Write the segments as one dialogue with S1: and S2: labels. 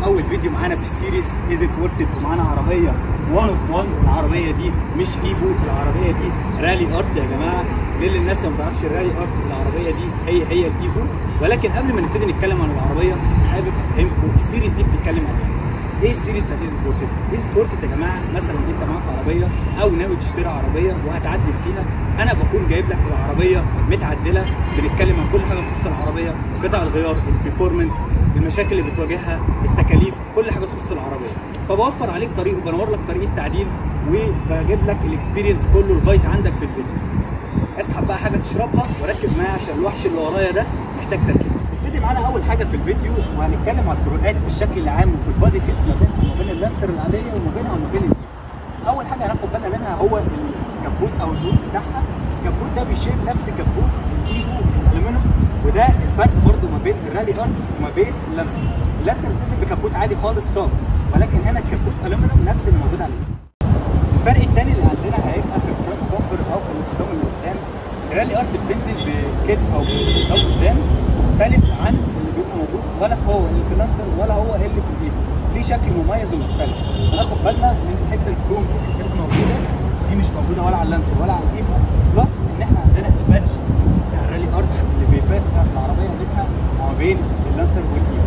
S1: اول فيديو معانا في السيريز از ات ورث ومعانا عربيه 1 اوف 1 العربيه دي مش ايفو العربيه دي رالي ارت يا جماعه للي الناس اللي ما تعرفش الرالي ارت العربيه دي هي هي الايفو ولكن قبل ما نبتدي نتكلم عن العربيه حابب افهمكم السيريز دي بتتكلم عن ايه ايه السيريز بتاعت ايزي كورسيت؟ ايزي كورسيت يا جماعه مثلا انت معاك عربيه او ناوي تشتري عربيه وهتعدل فيها انا بكون جايب لك العربيه متعدله بنتكلم عن كل حاجه تخص العربيه قطع الغيار البرفورمانس المشاكل اللي بتواجهها التكاليف كل حاجه تخص العربيه فبوفر عليك طريق وبنور لك طريقه تعديل وبجيب لك الاكسبيرينس كله لغايه عندك في الفيديو اسحب بقى حاجه تشربها وركز معايا عشان الوحش اللي ورايا ده محتاج تركيز نبتدي معانا اول حاجه في الفيديو وهنتكلم على الفروقات في الشكل العام وفي البادي كيت ما بينها وما بين اللانسر العاديه وما بينها وما بين الايفو اول حاجه هناخد بالنا منها هو الكبوت او اللون بتاعها الكبوت ده بيشير نفس كبوت الايفو الالومنيوم وده الفرق برده ما بين الرالي ارت وما بين اللانسر اللانسر بتنزل بكبوت عادي خالص صاب ولكن هنا الكبوت الومنيوم نفس اللي موجود على الايفو الفرق الثاني اللي عندنا هيبقى في الفرونت بومبر او في الاكسدام اللي قدام الرالي ارت بتنزل بكيت او بالاكسدام قدام مختلف عن اللي بيبقى موجود ولا هو اللي في اللانسر ولا هو اللي في الايفو ليه شكل مميز ومختلف هناخد بالنا من الحته الكروم اللي كانت موجوده دي مش موجوده ولا على اللانسر ولا على الايفو بلس ان احنا عندنا البادج بتاع الرالي ارت اللي بيفرق العربيه بينها وما بين اللانسر والايفو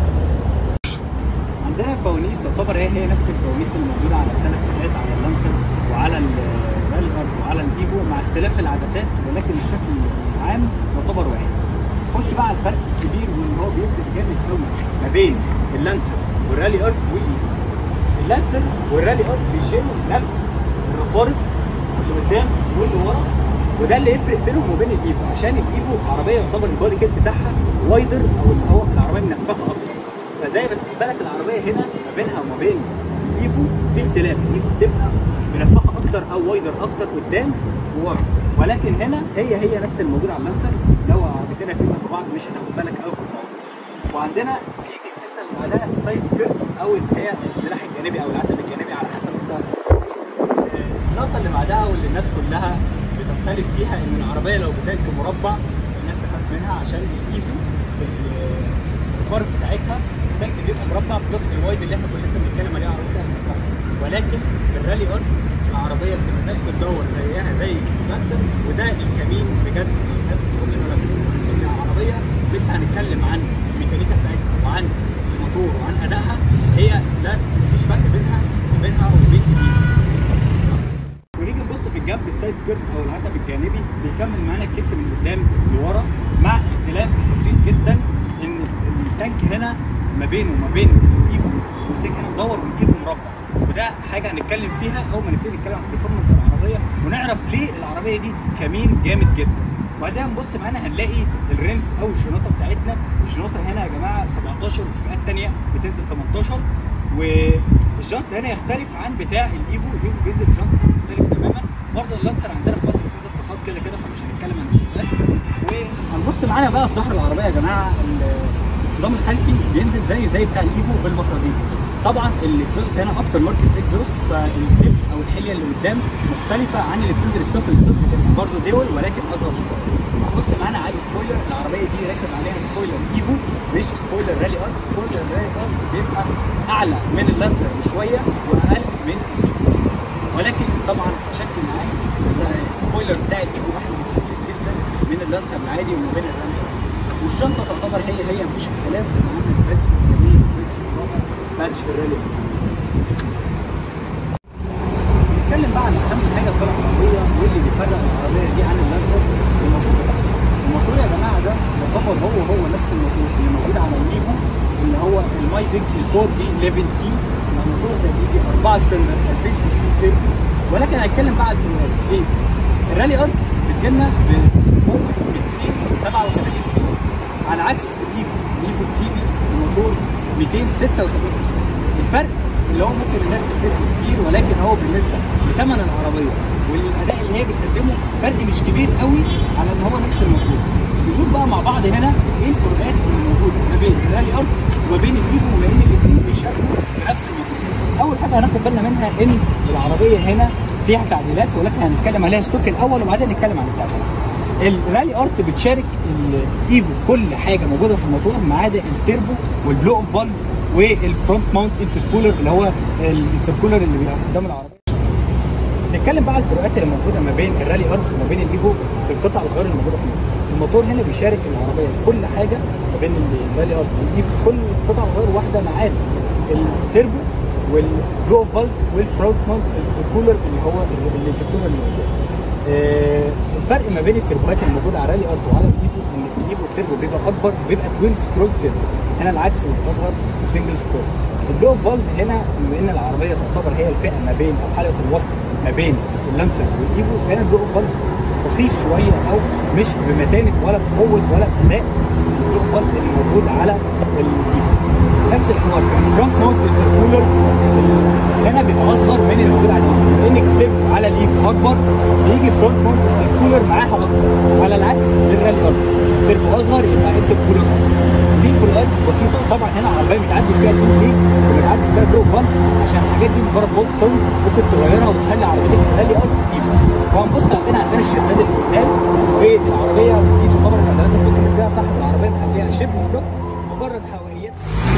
S1: عندنا الفوانيس تعتبر هي هي نفس الفوانيس اللي موجوده على الثلاث فئات على اللانسر وعلى الرالي ارت وعلى الايفو مع اختلاف العدسات ولكن الشكل العام يعتبر واحد. خش بقى على الفرق الكبير واللي هو بيفرق جامد قوي ما بين اللانسر والرالي ارت والايفو. اللانسر والرالي ارت بيشيلوا نفس الرفارف اللي قدام واللي ورا وده اللي يفرق بينهم وبين الايفو عشان الايفو عربيه يعتبر البودي كيت بتاعها وايدر او اللي هو العربيه منفخه اكتر. فزي ما تاخد بالك العربيه هنا ما بينها وما بين الايفو في اختلاف الايفو بتبقى منفخه اكتر او وايدر اكتر قدام وورا ولكن هنا هي هي نفس الموجود على اللانسر لو عربيتين اتنين جنب بعض مش هتاخد بالك قوي في الموضوع وعندنا تيجي الحته اللي بعدها السايد سكيرتس او اللي هي السلاح الجانبي او العتب الجانبي على حسب انت النقطه اللي بعدها واللي الناس كلها بتختلف فيها ان العربيه لو بتانك مربع الناس تخاف منها عشان الايفو الفرق بتاعتها التانك بيبقى مربع بلس الوايد اللي احنا كنا لسه بنتكلم عليه عربيه المفتاح ولكن في الرالي ارت العربيه بتبقى الناس بتدور زيها زي اللانسر وده الكمين بجد الناس ما بتاخدش بالها منه ان العربيه لسه هنتكلم عن الميكانيكا بتاعتها وعن الموتور وعن ادائها هي لا مفيش فرق بينها وبينها وبين الايد ونيجي نبص في الجنب السايد سكيرت او العتب الجانبي بيكمل معانا الكت من قدام لورا مع اختلاف بسيط جدا ان التانك هنا ما بينه وما بين الايفو التانك هنا مدور والايفو مربع وده حاجه هنتكلم فيها اول ما نبتدي نتكلم عن البرفورمانس العربيه ونعرف ليه العربيه دي كمين جامد جدا وبعدين نبص معانا هنلاقي الريمس او الجناطه بتاعتنا الجناطه هنا يا جماعه 17 وفي فئات ثانيه بتنزل 18 والجنط هنا يختلف عن بتاع الايفو الايفو بينزل جنط مختلف تماما برضه اللانسر عندنا في مصر بتنزل تصاد كده كده فمش هنتكلم عن الفئات وهنبص معانا بقى في ظهر العربيه يا جماعه الاكسدام الخلفي بينزل زي زي بتاع الايفو بالمخرجين طبعا الاكزوست هنا افتر ماركت اكزوست فالتبس او الحليه اللي قدام مختلفه عن اللي بتنزل ستوك الستوك بتبقى برضه دول ولكن اصغر شويه بص معانا على سبويلر العربيه دي ركز عليها سبويلر ايفو مش سبويلر رالي ارت سبويلر رالي ارت بيبقى اعلى من اللانسر بشويه واقل من الايفو ولكن طبعا بشكل عام السبويلر بتاع الايفو احلى بكتير جدا من اللانسر العادي وما بين الرالي والشنطه تعتبر هي هي مفيش اختلاف عن الباتش الجميل باتش الرالي نتكلم بقى عن اهم حاجه في العربيه واللي بيفرق العربيه دي عن اللانسر الموتور بتاعها الموتور يا جماعه ده يعتبر هو هو نفس الموتور اللي موجود على الليفو اللي هو المايفيك ال 4 بي ليفل تي الموتور ده بيجي 4 ستاندرد 2000 سي سي تيربو ولكن هنتكلم بقى على الفروقات ليه؟ الرالي ارت بتجيلنا بقوه 237 حصان على عكس الايفو الايفو بتيجي بموتور 276 حصان الفرق اللي هو ممكن الناس تفتكره كبير ولكن هو بالنسبه لثمن العربيه والاداء اللي هي بتقدمه فرق مش كبير قوي على ان هو نفس الموتور نشوف بقى مع بعض هنا ايه الفروقات اللي موجوده ما بين الرالي ارت وما بين الايفو بما ان الاثنين بيشاركوا في نفس الموتور اول حاجه هناخد بالنا منها ان العربيه هنا فيها تعديلات ولكن هنتكلم عليها ستوك الاول وبعدين نتكلم عن التعديلات الرالي ارت بتشارك الايفو في كل حاجه موجوده في الموتور ما عدا التربو والبلو اوف فالف والفرونت ماونت انتركولر اللي هو الانتركولر اللي بيبقى قدام العربيه نتكلم بقى على الفروقات اللي موجوده ما بين الرالي ارت وما بين الايفو في القطع الصغيره اللي موجوده في الموتور. الموتور هنا بيشارك العربيه في كل حاجه ما بين الرالي ارت والايفو كل قطعه غير واحده ما عدا التربو والبلو فالف والفرونت ماونت الانتركولر اللي هو الانتركولر اللي قدام. آه، الفرق ما بين التربوهات اللي موجوده على الرالي ارت وعلى الايفو ان في الايفو التربو بيبقى اكبر بيبقى توين سكرول تربو هنا العكس بيبقى اصغر سنجل سكرول البلو فالف هنا بما ان العربيه تعتبر هي الفئه ما بين او حلقه الوصل ما بين اللانسر والايفو فهنا البلو فالف رخيص شويه او مش بمتانه ولا بقوه ولا باداء البلو فالف اللي موجود على الايفو نفس الحوار في الفرونت ماونت انتركولر هنا بيبقى اصغر من اللي موجود على الايفو لان التربو على الايفو اكبر بيجي فرونت ماونت انتركولر معاها اكبر على العكس في الرالي ارض تربو اصغر يبقى انتركولر اصغر دي فروقات بسيطه طبعا هنا العربيه بتعدي فيها الانتيك وبتعدي فيها بلو فان عشان الحاجات دي مجرد بولت سون ممكن تغيرها وتخلي عربيتك رالي ارض ايفو وهنبص عندنا عندنا الشداد اللي قدام والعربيه دي تعتبر التعديلات البسيطه فيها صاحب العربيه مخليها شبه ستوك مجرد هوائيات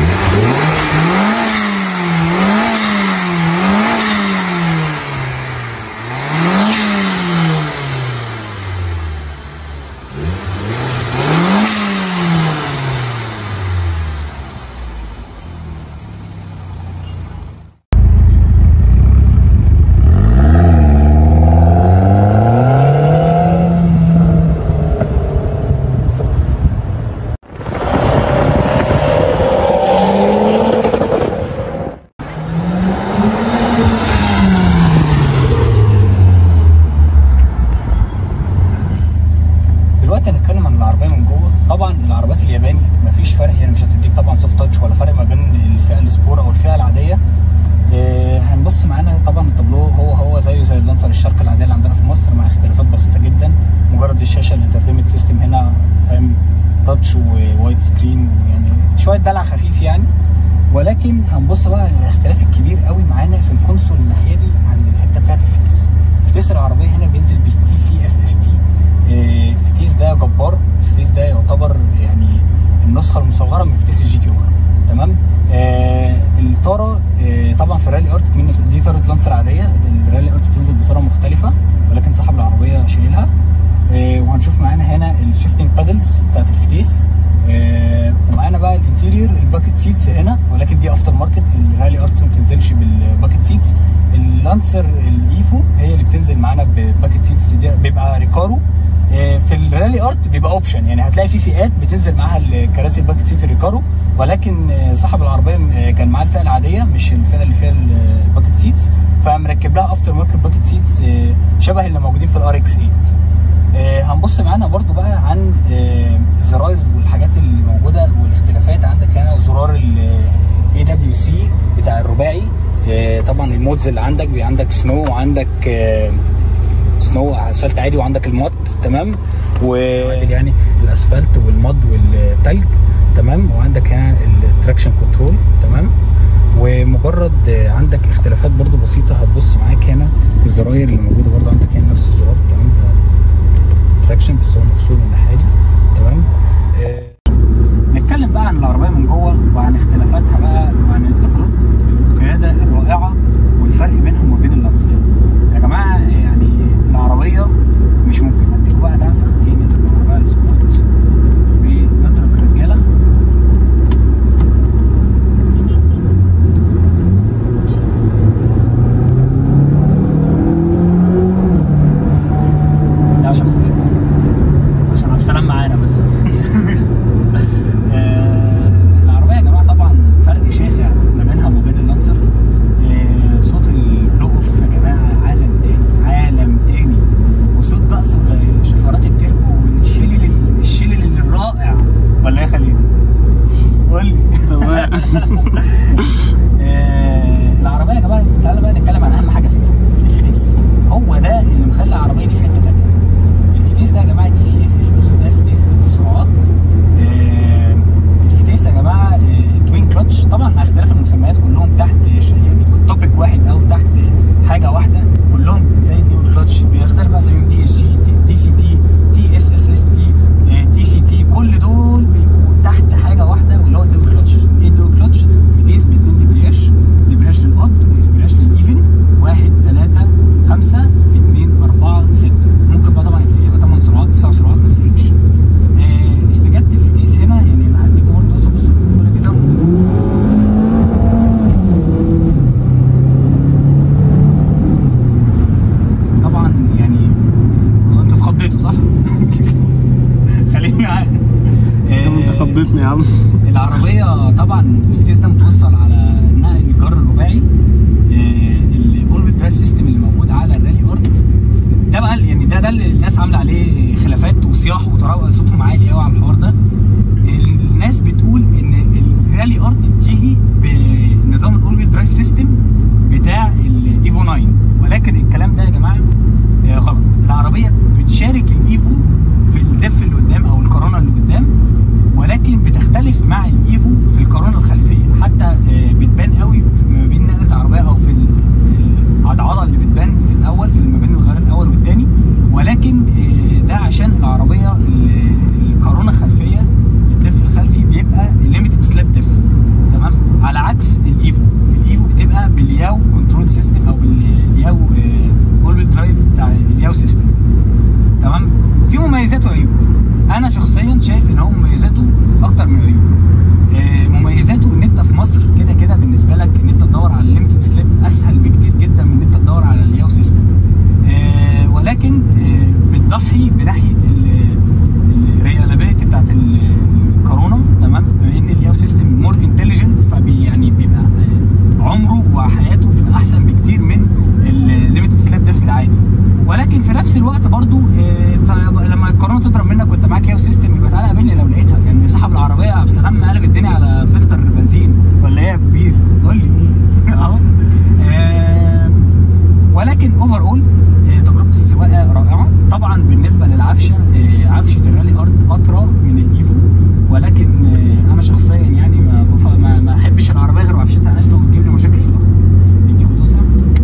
S1: دلوقتي هنتكلم عن العربيه من جوه طبعا العربيات الياباني مفيش فرق يعني مش هتديك طبعا سوفت تاتش ولا فرق ما بين الفئه السبور او الفئه العاديه آه، هنبص معانا طبعا التابلو هو هو زيه زي اللانسر الشرق العاديه اللي عندنا في مصر مع اختلافات بسيطه جدا مجرد الشاشه الانترتينمنت سيستم هنا فاهم تاتش ووايد سكرين ويعني شويه دلع خفيف يعني ولكن هنبص بقى الاختلاف الكبير قوي معانا في الكونسول الناحيه دي عند الحته بتاعت الفتيس فتيس العربيه هنا بينزل بالتي سي اس اس تي الفتيس ده جبار الفتيس ده يعتبر يعني النسخه المصغره من فتيس الجي تي ار تمام آه الطاره آه طبعا في الرالي ارت من دي طاره لانسر عاديه الرالي ارت بتنزل بطاره مختلفه ولكن صاحب العربيه شايلها آه وهنشوف معانا هنا الشيفتنج بادلز بتاعت الفتيس آه ومعانا بقى الانتيريور الباكت سيتس هنا ولكن دي افتر ماركت الرالي ارت ما بتنزلش بالباكت سيتس اللانسر الايفو هي اللي بتنزل معانا بباكت سيتس دي بيبقى ريكارو آه، في الرالي ارت بيبقى اوبشن يعني هتلاقي في فئات بتنزل معاها الكراسي الباكت سيت الريكارو ولكن آه، صاحب العربيه آه، كان معاه الفئه العاديه مش الفئه اللي فيها الباكت سيتس فمركب لها افتر ماركت باكت سيتس آه، شبه اللي موجودين في الار اكس 8 آه، هنبص معانا برضو بقى عن آه، الزراير والحاجات اللي موجوده والاختلافات عندك هنا زرار الاي دبليو سي بتاع الرباعي آه، طبعا المودز اللي عندك بي عندك سنو وعندك آه، سنو اسفلت عادي وعندك المط تمام و يعني الاسفلت والمض والتلج تمام وعندك هنا التراكشن كنترول تمام ومجرد آه، عندك اختلافات برضو بسيطه هتبص معاك هنا في الزراير اللي موجوده برضو عندك هنا نفس الزرار تمام تراكشن بس هو مفصول من الناحيه دي تمام آه، نتكلم بقى عن العربيه من جوه وعن اختلافاتها بقى وعن التجربه القياده الرائعه والفرق بينهم وبين اللانسر يا جماعه يعني العربيه مش ممكن اديكم بقى دعسه ايه من العربيه السبورت ونضرب الرجاله ده عشان خاطر عشان عبد السلام معانا بس آه، العربيه يا جماعه طبعا فرق شاسع ما بينها وما بين اللانسر آه، صوت اللقف يا جماعه عالم تاني عالم تاني وصوت بقى ص- آه، شفرات التربو والشلل الشلل الرائع ولا ايه يا خليل؟ قول لي آه، العربيه يا جماعه تعالى بقى نتكلم عن اهم حاجه فيها الفتيس هو ده اللي مخلي العربيه دي في حته تانيه الفتيس ده يا جماعه تي سي اس اس تي ده فتيس ست سرعات آه، الفتيس يا جماعه آه، توين كلتش طبعا مع اختلاف المسميات كلهم تحت ش- يعني توبيك واحد او تحت حاجه واحده كلهم زي الديول كلتش بيختلف بقى اسمهم دي اس جي دي سي تي تي اس اس اس تي تي سي تي كل دول بيبقوا تحت حاجه واحده واللي هو الديول كلتش ايه الديول كلتش
S2: خضتني يا عم
S1: العربيه طبعا الفتيس ده متوصل على نقل الجر الرباعي الاوربت درايف سيستم اللي موجود على الرالي ارت ده بقى يعني ده ده اللي الناس عامله عليه خلافات وصياح وتراوح صوتهم عالي قوي على الحوار ده الناس بتقول ان الرالي ارت بتيجي بنظام الاوربت درايف سيستم بتاع الايفو 9 ولكن الكلام ده يا جماعه آه، غلط العربيه بتشارك الايفو في الدف اللي قدام او الكورونا اللي قدام ولكن بتختلف مع الايفو في الكورونا الخلفيه حتى آه، بتبان قوي ما بين نقله العربيه او في ال- العضعضه اللي بتبان في الاول في ما بين الغيار الاول والثاني ولكن آه، ده عشان العربيه ال- الكورونا الخلفيه الدف الخلفي بيبقى ليميتد سلاب دف تمام على عكس الايفو الايفو بتبقى بالياو كنترول سيستم او بالياو اول درايف بتاع الياو سيستم تمام في مميزات وعيوب انا شخصيا شايف ان هو مميزاته اكتر من عيوب آه، مميزاته ان انت في مصر كده كده بالنسبه لك ان انت تدور على الليمتد سليب اسهل بكتير جدا من ان انت تدور على الياو سيستم آه، ولكن آه، بتضحي بناحيه الريالابيلتي بتاعت ال- الكورونا تمام بما ان الياو سيستم مور انتليجنت فبي يعني بيبقى آه، عمره وحياته بتبقى احسن بكتير من الليمتد سلاب ده في العادي ولكن في نفس الوقت برضو آه، طيب لما الكورونا تضرب منك وانت معاك ياو سيستم يبقى تعالى قابلني لو لقيتها يعني صاحب العربيه عبد السلام قلب الدنيا على فلتر بنزين ولا ايه يا كبير قول لي اهو آه، ولكن اوفر اول تجربه السواقه رائعه طبعا بالنسبه للعفشه آه، عفشه الرالي ارت اطرى من الايفو ولكن آه، انا شخصيا يعني ما بف- ما ما احبش العربيه غير وعفشتها ناشفه وتجيب لي مشاكل في ظهري تديك دوسه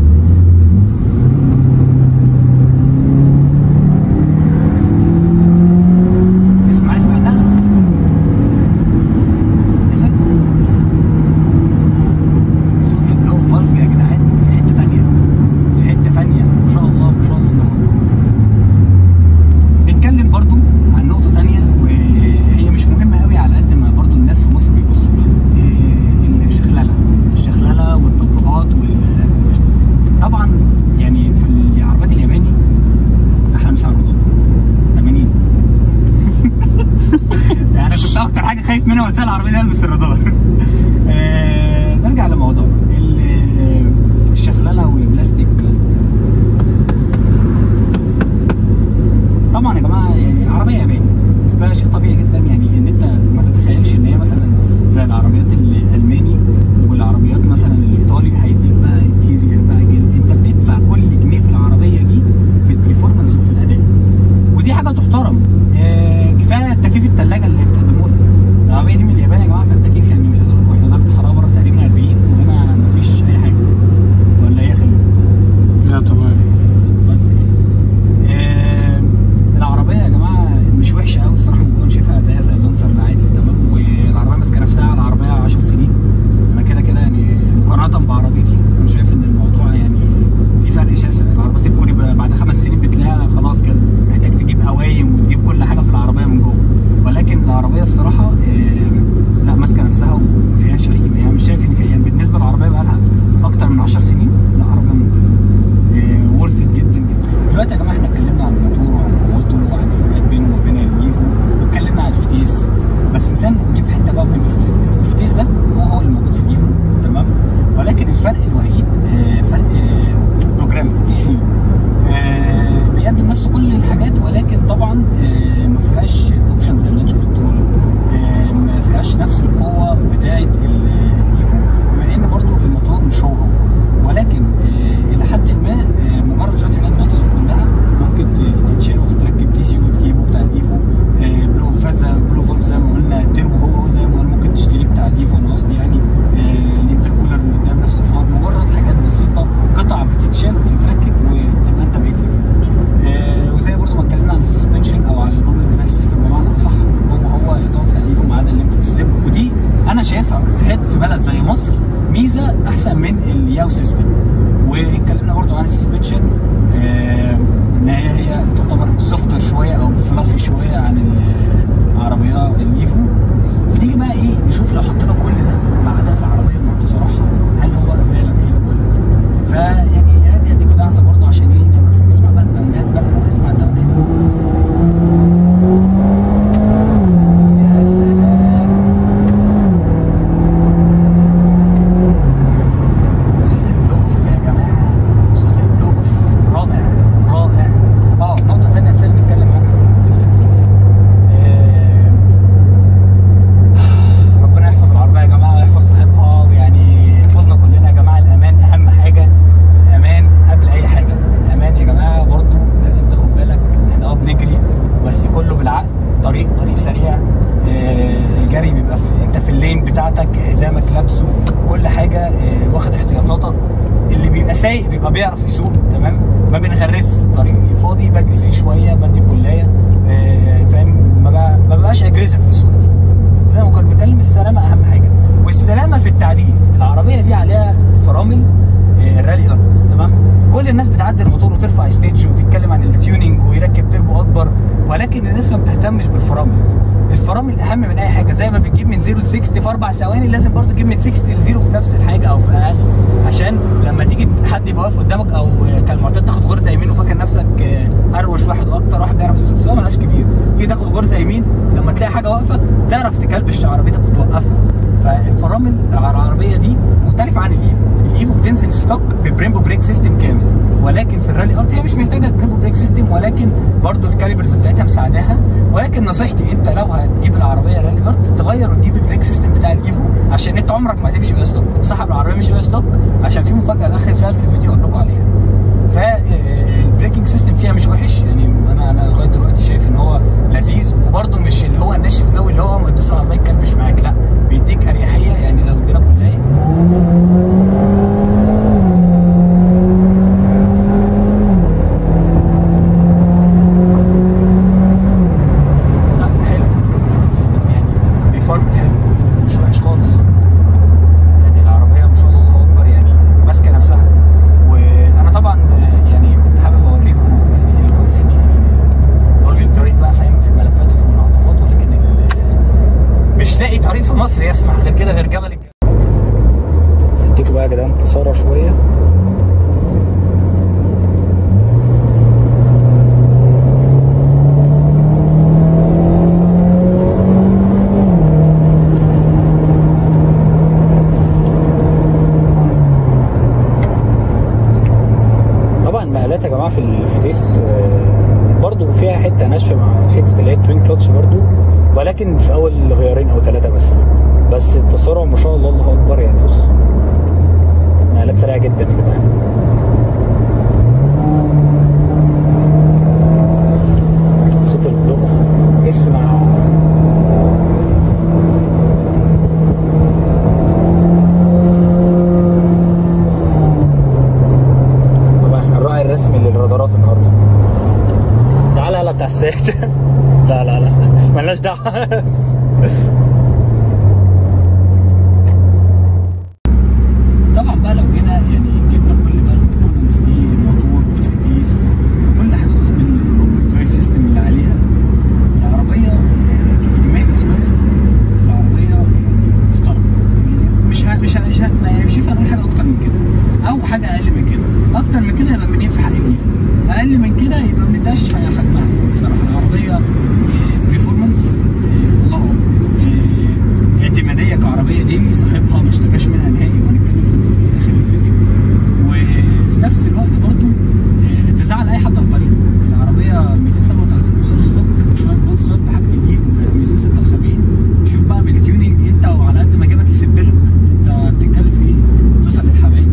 S1: اسمع اسمع النقله اسمع صوت البلو فالف يا جدعان في حته تانيه في حته تانيه ما شاء الله ما شاء الله الله أكبر. نتكلم برضو عن نقطه تانيه وهي مش مهمه قوي على قد ما برضو الناس في مصر بيبصوا لها إيه، الشخلله الشخلله والتطبيقات وال طبعا يعني في العربيات الياباني احلى مسعر رمضان 80 يعني انا كنت اكتر حاجه خايف منها وانسى العربيه دي البس الرادار آه، نرجع لموضوعنا ال- الشخلله والبلاستيك طبعا يا جماعه يعني عربيه ياباني فشيء طبيعي جدا يعني ان انت ما تتخيلش ان هي مثلا زي العربيات الالماني والعربيات مثلا الايطالي هيديك بقى انتيرير بقى جلد انت بتدفع كل جنيه في العربيه دي في البرفورمانس وفي الاداء ودي حاجه تحترم آه، كفايه تكييف الثلاجه اللي بتقدمه لك العربيه دي من اليابان يا جماعه فالتكييف يعني مش هقدر احنا درجه حراره بره تقريبا 40 وهنا مفيش اي حاجه ولا ايه يا خلود؟
S2: لا تمام
S1: بس كده. آه، العربيه يا جماعه مش وحشه قوي الصراحه من جوه شايفها زيها زي اللانسر العادي تمام والعربيه ماسكه نفسها على العربيه 10 سنين انا كده كده يعني مقارنه بعربيتي انا شايف ان الموضوع يعني في فرق شاسع العربيات الكوري ب- بعد خمس سنين بتلاقيها خلاص كده محتاج تجيب قوايم وتجيب كل حاجه في العربيه من جوه ولكن العربيه الصراحه آه، لا ماسكه نفسها وما فيهاش اي يعني مش شايف ان فيها يعني بالنسبه للعربيه بقى لها اكتر من 10 سنين لا عربيه ممتازه ورثت جدا جدا دلوقتي يا جماعه احنا اتكلمنا عن الموتور وعن قوته وعن الفروقات بينه وبين الايفو واتكلمنا عن الفتيس بس نسينا نجيب حته بقى مهمه في الفتيس الفتيس ده هو هو اللي موجود في الايفو تمام ولكن الفرق الوحيد آه، فرق بروجرام تي سي يو بيقدم نفس كل الحاجات ولكن طبعا آه، ما فيهاش اوبشن زي اللانش كنترول آه، ما فيهاش نفس القوه بتاعه الايفو بما ان برضو الموتور مش هو هو ولكن آه، الى حد ما آه، مجرد شويه حاجات ناقصه كلها ممكن ت- تتشال وتتركب تي سي وتجيبه بتاع الايفو آه، بلو فات زي بلو فولف زي ما قلنا التربو هو هو زي ما قلنا ممكن تشتري بتاع الايفو انا قصدي يعني آه، الانتركولر اللي قدام نفس الحوار مجرد حاجات بسيطه قطع بتتشال وتتركب وتبقى انت بقيت ايفو آه، وزي برضو ما اتكلمنا عن السسبنشن او على الاوبن درايف سيستم بمعنى اصح هو هو يعتبر بتاع الايفو ما عدا الليمتد سليب ودي انا شايفها في حته في بلد زي مصر ميزه احسن من الياو سيستم واتكلمنا برضو عن السسبنشن آه، ان هي هي تعتبر سوفتر شويه او فلافي شويه عن العربيه الايفو نيجي بقى ايه نشوف لو حطينا كل ده مع اداء العربيه ومع تصارحها هل هو فعلا حلو ولا لا فيعني ادي اديكوا دعسه برضه عشان ايه نعرف نسمع بقى الداونات بقى اسمع الداونات يا سلام بتاعتك حزامك لابسه كل حاجه آه، واخد احتياطاتك اللي بيبقى سايق بيبقى بيعرف يسوق تمام ما بنغرس طريق فاضي بجري فيه شويه بدي كلايه آه، فاهم ما بقى- ما بقاش اجريسيف في سواقتي زي ما كنا بنتكلم السلامه اهم حاجه والسلامه في التعديل العربيه دي عليها فرامل آه، الرالي ارت تمام كل الناس بتعدل الموتور وترفع ستيج وتتكلم عن التيوننج ويركب تربو اكبر ولكن الناس ما بتهتمش بالفرامل الفرامل اهم من اي حاجه زي ما بتجيب من 0 ل 60 في اربع ثواني لازم برضه تجيب من 60 ل 0 في نفس الحاجه او في اقل عشان لما تيجي حد يبقى واقف قدامك او كان معتاد تاخد غرزه يمين وفاكر نفسك آه، اروش واحد واكتر واحد بيعرف يسوق السواقه ملهاش كبير تيجي تاخد غرزه يمين لما تلاقي حاجه واقفه تعرف تكلبش عربيتك وتوقفها فالفرامل على العربيه دي مختلفه عن الايفو الايفو بتنزل ستوك ببريمبو بريك سيستم كامل ولكن في الرالي ارت هي مش محتاجه البريمبو بريك سيستم ولكن برضو الكاليبرز بتاعتها مساعداها ولكن نصيحتي انت لو هتجيب العربيه رالي ارت تغير وتجيب البريك سيستم بتاع الايفو عشان انت عمرك ما هتمشي بيها ستوك صاحب العربيه مش بيها ستوك عشان في مفاجاه الاخر فيها في الفيديو اقول لكم عليها فالبريكنج سيستم فيها مش وحش يعني انا انا لغايه دلوقتي شايف ان هو لذيذ وبرده مش اللي هو ناشف قوي اللي هو ما تدوس على البايك كلبش معاك لا بيديك اريحيه يعني لو ادينا كلها لا حلو السيستم يعني بيفرق حلو مش وحش خالص يعني العربيه ما شاء الله الله اكبر يعني ماسكه نفسها وانا طبعا يعني كنت حابب اوريكم يعني ال- يعني الاورجل درايف بقى فاهم في الملفات وفي المنعطفات ولكن ال- مش لاقي طريق في مصر يسمح غير كده غير جبل الجبل اديكم بقى يا جدعان انتصاره شويه طبعا مقالات يا جماعه في الفتيس آه، برضو فيها حته ناشفه مع حته اللي هي التوين كلتش برضو ولكن في اول غيارين او ثلاثه بس بس التسارع ما شاء الله الله اكبر يعني بص مقالات سريعه جدا يا جدعان صوت البلو اسمع طبعا احنا الراعي الرسمي للرادارات النهارده تعالى يلا بتاع السيت لا لا لا ملناش دعوه طبعا بقى لو جينا يعني جبنا كل بقى الكومبوننتس دي الموتور بالفتيس كل حاجه تخص بالدرايف سيستم اللي عليها العربيه آه، كاجمالي سواقه العربيه يعني محترمه يعني مش ه... مش ه... مش ه... ما- مش هينفع نقول حاجه اكتر من كده او حاجه اقل من كده اكتر من كده يبقى بنين في حق الجيل اقل من كده يبقى ما بنداش حجمها الصراحه العربيه بريفورمانس الله أكبر. آه، اعتماديه كعربيه ديلي صاحبها ما اشتكاش منها نهائي وهنتكلم في في اخر الفيديو وفي نفس الوقت برضو آه، تزعل اي حد عن طريق العربيه 237 وصول ستوك شويه بولت صوت بحاجه الجيب كانت 276 شوف بقى بالتيوننج انت وعلى قد ما جيبك يسب لك انت بتتكلم في ايه؟ دوسه للحبايب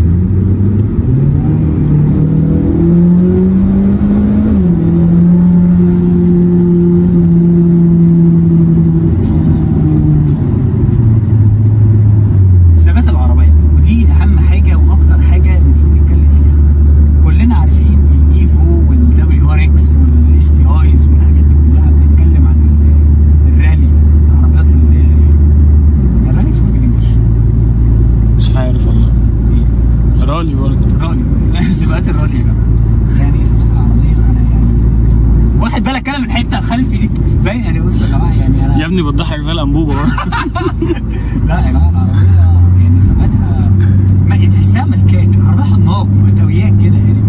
S1: ثبات العربيه ودي اهم حاجه واكتر حاجه المفروض نتكلم فيها كلنا عارفين الايفو والدبليو ار اكس والاس تي ايز والحاجات دي كلها بتتكلم عن ال- الرالي عربيات ال- الرالي اسمه إيه بالانجلش
S2: مش عارف والله
S1: ايه
S2: رالي برضه
S1: رالي سباقات الرالي يا جماعه يعني ايه سباقات العربيه انا يعني واخد بالك انا من الحته الخلفي دي فاهم يعني بص يا جماعه يعني انا
S2: يا ابني بتضحك زي الانبوبه برضه
S1: لا يا جماعه العربيه يعني ثباتها ما تحسها ماسكاك العربيه حضناك محتوياك كده يعني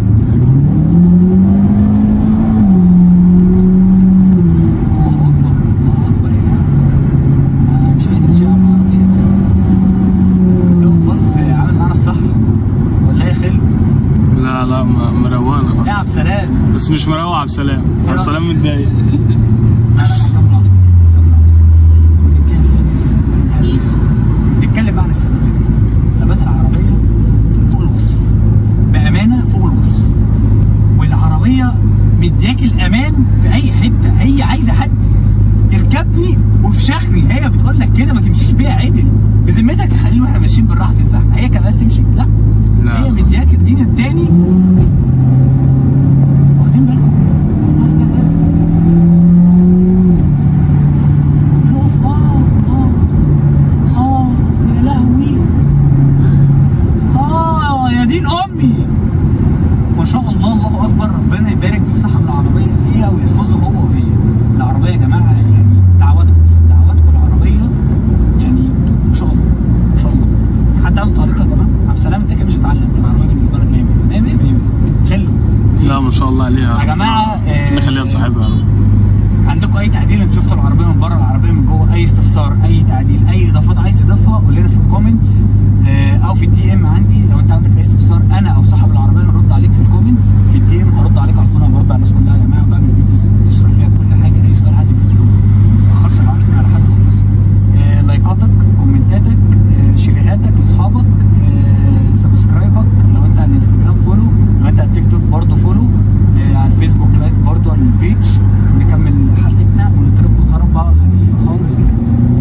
S1: الله اكبر الله اكبر يا جماعه أنا مش عايز اتشعب العربيه بس لو فالف عامل معانا الصح ولا هي خلو
S2: لا لا م- مروقنا
S1: لا عبد
S2: خالص
S1: سلام
S2: بس مش مروق عبد السلام عبد السلام متضايق
S1: لا لا لا كمل على طول كمل على طول والاتجاه السادس الهرس نتكلم بقى عن الثباتين ثبات العربيه فوق الوصف بامانه فوق الوصف والعربيه مدياك الامان في اي حته هي عايزه حد يركبني وفي شخني هي بتقول لك كده ما تمشيش بيها عدل بذمتك يا خليل واحنا ماشيين بالراحه في الزحمه هي كان عايز تمشي لا
S2: لا.
S1: هي مدياك الدين التاني واخدين بالكم نقف اه اه اه يا لهوي اه يا دين امي ما شاء الله الله اكبر ربنا يبارك لصاحب العربيه فيها ويحفظه هو وهي العربيه يا جماعه يعني دعواتكم دعواتكم العربيه يعني ما شاء الله ما شاء الله حد عنده تعليق يا جماعه عبد السلام انت كده مش هتعلق انت العربيه بالنسبه لك 100 100 100 100 خلوا
S2: لا ما شاء الله عليها
S1: يا جماعة، آه،
S2: نخليها لصاحبها
S1: عندكم اي تعديل انتوا شفتوا العربيه من بره العربيه من جوه اي استفسار اي تعديل اي اضافات عايز تضيفها قول لنا في الكومنتس آه، او في الدي ام عندي لو انت عندك اي استفسار انا او صاحب العربيه هنرد عليك في الكومنتس في الدي ام هرد عليك على طول انا برد على الناس كلها يا جماعه وبعمل فيديوز تشرح فيها كل حاجه اي سؤال عندك تساله ما تاخرش على على حد خالص آه، لايكاتك كومنتاتك آه، شيريهاتك لاصحابك آه، سبسكرايبك لو انت على الانستجرام فولو لو انت على التيك توك برضه فولو آه، على الفيسبوك لايك برضه على البيج نكمل حلقتنا ونضرب ضربه خفيفه خالص كده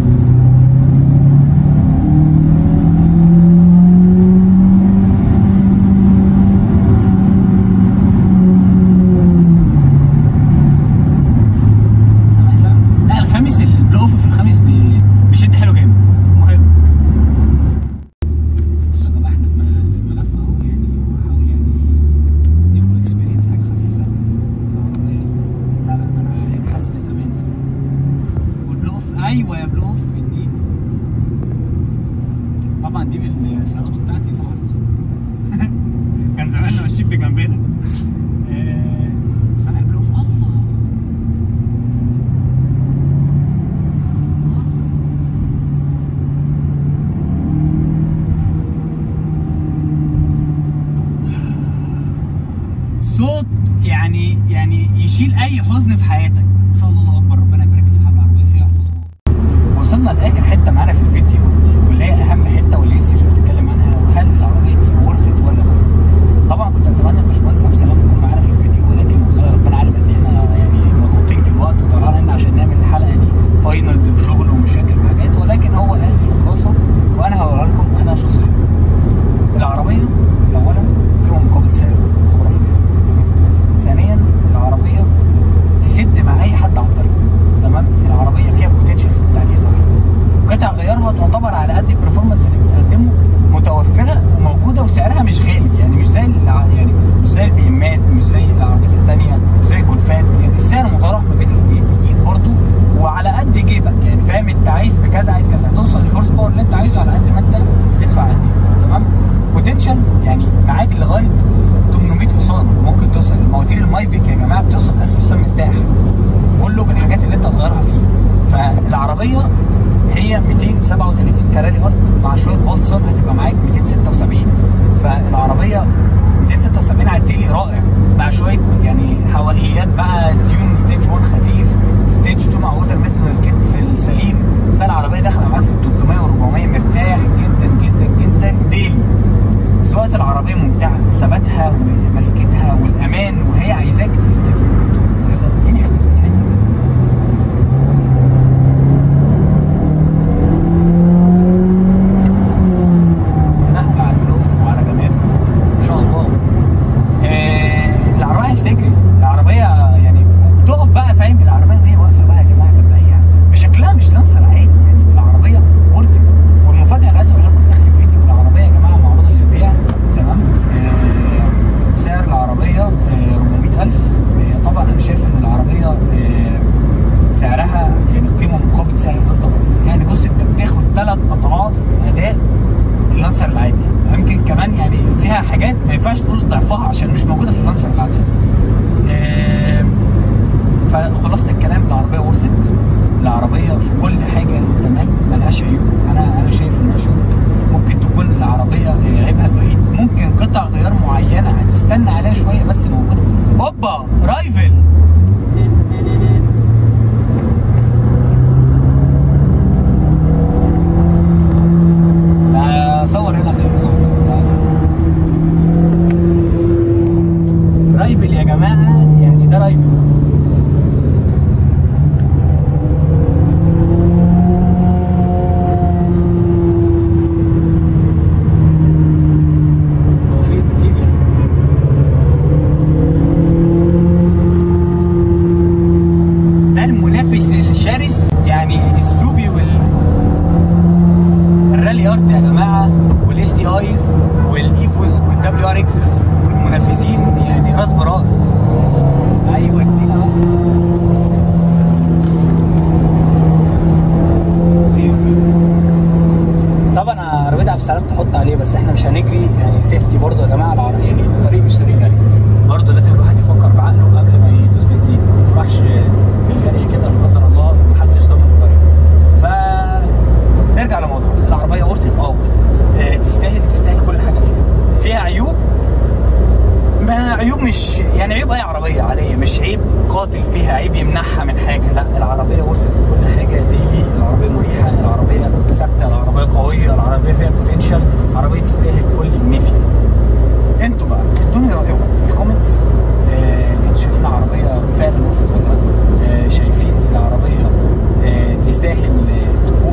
S1: سامع سامع لا الخامس البلو اوف في الخامس بي- بيشد حلو جامد مهم بصوا يا جماعه احنا في ملف في ملف اهو يعني بحاول يعني اديكم اكسبيرينس حاجه خفيفه عربية. لا لا انا يعني حاسس بالامان صراحه والبلو اوف ايوه يا بلو اوف اديني طبعا دي من السيارات بتاعتي صباح الفل كان زماننا ماشيين بجنبنا آه، سامع بلو اوف الله صوت يعني يعني يشيل اي حزن في حياتك ان شاء الله الله اكبر ربنا يبارك لاصحاب العربيه فيها ويحفظهم وصلنا لاخر حته معانا في الفيديو واللي هي اهم حته واللي هي السيريز بتتكلم عنها وهل العربيه دي ورثت ولا لا طبعا كنت اتمنى الباشمهندس عبد السلام يكون معانا في الفيديو ولكن والله ربنا عالم قد ايه احنا يعني مضغوطين في الوقت وطلعنا هنا عشان نعمل الحلقه دي فاينلز وشغل ومشاكل وحاجات ولكن هو قال لي الخلاصه وانا هقولها لكم انا شخصيا العربيه اولا قيمه مقابل سعر خرافيه ثانيا العربيه تسد مع اي حد على الطريق تمام العربيه فيها بوتنشال في التعديل الرهيب قطع غيارها تعتبر على قد البرفورمانس اللي بتقدمه متوفره وموجوده وسعرها مش غالي يعني مش زي الع- يعني مش زي البي امات مش زي العربيات الثانيه مش زي الجولفات يعني السعر متراوح ما بين الايد الايد برضه وعلى قد جيبك يعني فاهم انت عايز بكذا عايز كذا هتوصل للهورس باور اللي انت عايزه على قد ما انت تدفع قد ايه تمام بوتنشال يعني معاك لغايه 800 حصان ممكن توصل المواتير المايفيك يا جماعه بتوصل 1000 حصان مرتاح كله بالحاجات اللي انت تغيرها فيه فالعربيه هي 237 كراري ارت مع شويه بولسون هتبقى معاك 276 فالعربيه 276 على الديلي رائع مع شويه يعني حوائيات بقى تيون ستيج 1 خفيف ستيج 2 مع ووتر ميثنال كيت في السليم فالعربيه داخله معاك في 300 و400 مرتاح جدا جدا جدا ديلي سواقه العربيه ممتعه ثباتها ومسكتها والامان وهي عايزاك ت- ت- اديني حته اديني حته نهبة على البلوف وعلى جمال ان شاء الله آه العربيه عايز تجري العربيه يعني تقف بقى فاهم العربيه دي واقفه بقى يا جماعه جنبها بشكلها مش لانسر عادي يعني العربيه ورثت والمفاجاه اللي عايز اقول لكم في اخر الفيديو العربيه يا جماعه معروضه للبيع تمام آه سعر العربيه آه 400000 آه طبعا انا شايف ان العربيه آه سعرها يعني قيمه مقابل سعر غير طبيعي يعني بص انت بتاخد ثلاث اضعاف اداء اللانسر العادي يمكن كمان يعني فيها حاجات ما ينفعش تقول ضعفها عشان مش موجوده في اللانسر العادي آه، فخلاصه الكلام العربيه ورثت العربيه في كل حاجه تمام ملهاش عيوب انا انا شايف ان ملهاش عيوب ممكن تكون العربيه آه، عيبها الوحيد ممكن قطع غيار معينه هتستنى عليها شويه بس موجوده اوبا رايفل لا صور هنا خير صور صور لا. رايفل يا جماعه يعني ده رايفل اكسس والمنافسين يعني راس براس ايوه ادينا بقى. طير طير طبعا انا عربيه عبد السلام تحط عليه بس احنا مش هنجري يعني سيفتي برضه يا جماعه العربيه يعني الطريق مش طريق جري برضه لازم الواحد يفكر بعقله قبل ما يدوس بنزين ما تفرحش بالجري كده لا قدر الله محدش ضامن الطريق ف نرجع لموضوع العربيه ورثت اه ورثت آه، تستاهل تستاهل كل حاجه فيها فيها عيوب ما عيوب مش يعني عيوب اي عربيه عاديه مش عيب قاتل فيها عيب يمنعها من حاجه لا العربيه وصلت كل حاجه ديلي العربيه مريحه العربيه ثابته العربيه قويه العربيه فيها بوتنشال عربيه تستاهل كل جنيه فيها انتوا بقى ادوني رايكم في الكومنتس آه انتوا شايفين العربيه فعلا وصلت ولا لا آه شايفين العربيه آه تستاهل آه تكون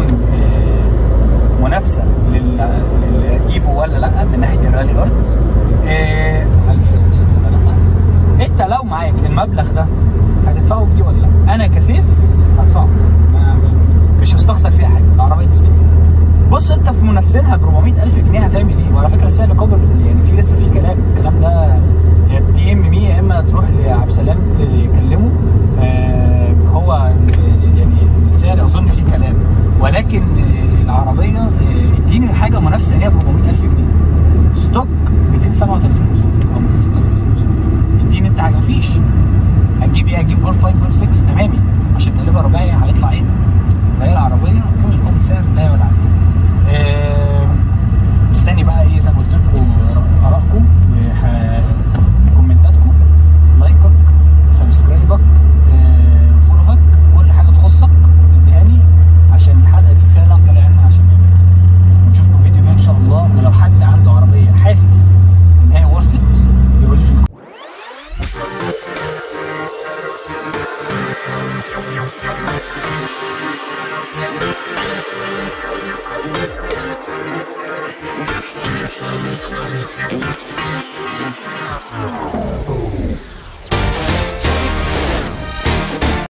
S1: آه منافسه لل- للايفو ولا لا من ناحيه الرالي ارت آه، هل هي وصلت ولا لا انت لو معاك المبلغ ده هتدفعه في دي ولا لا انا كسيف هدفعه ما- مش هستخسر فيها حاجه العربيه تستاهل بص انت في منافسينها ب 400000 جنيه هتعمل ايه؟ وعلى فكره السعر قابل يعني في لسه في كلام الكلام ده يا بتي ام مي يا اما تروح لعبد السلام تكلمه آه هو يعني السعر اظن فيه كلام ولكن آه، العربيه آه، اديني حاجه منافسه ليها ب 400000 جنيه ستوك 237 رسوم او 236 رسوم اديني انت حاجه مفيش هتجيب ايه؟ هتجيب جولف 5 جولف 6 امامي عشان تقلبها رباعي هيطلع عينك فهي العربيه كل قيمه سعر لا يعلى عليه آه، مستني بقى ايه زي ما قلت لكم ارائكم وكومنتاتكم لايكك سبسكرايبك آه، فولوك كل حاجه تخصك تديهاني عشان الحلقه دي فعلا طالع عنا عشان نعملها ونشوفكم فيديو جاي ان شاء الله ولو حد عنده عربيه حاسس ان هي ورثت يقول لي في الكومنتات